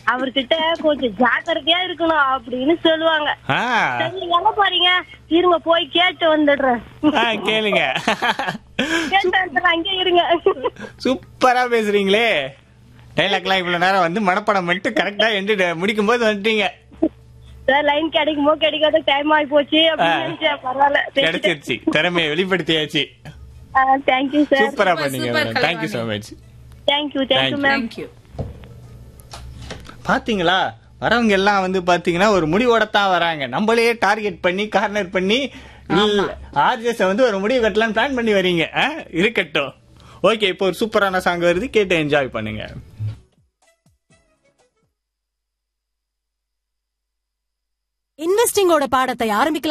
அவர்கிட்ட கொஞ்சம் ஜாக்கிரதையா இருக்கணும் அப்படின்னு சொல்லுவாங்க ஆ சரி எங்க போறீங்க இருங்க போய் கேட்டு வந்துடுறேன் ஆ, கேளுங்க கேட்டு வந்துடுறேன் அங்கே இருங்க சூப்பரா பேசுறீங்களே டைலாக்லாம் இவ்வளவு நேரம் வந்து மனப்படம் மட்டும் கரெக்டா எண்டு முடிக்கும் போது வந்துட்டீங்க சார் லைன் கிடைக்குமோ கிடைக்காத டைம் ஆகி போச்சு அப்படின்னு நினைச்சேன் பரவாயில்ல கிடைச்சிருச்சு திறமையை வெளிப்படுத்தியாச்சு தேங்க்யூ சார் சூப்பரா Super, பண்ணீங்க super, madam thank you so much thank you thank you ma'am thank you பாத்தீங்களா வரவங்க எல்லாம் வந்து பாத்தீங்கன்னா ஒரு முடிவோடத்தான் வராங்க நம்மளே டார்கெட் பண்ணி கார்னர் பண்ணி ஆர்ஜிஎஸ் வந்து ஒரு முடிவு கட்டலாம்னு பிளான் பண்ணி வரீங்க ஆ? இருக்கட்டும் ஓகே இப்போ ஒரு சூப்பரான சாங் வருது கேட்டு என்ஜாய் பண்ணுங்க இன்வெஸ்டிங்கோட பாடத்தை ஆரம்பிக்கலாம்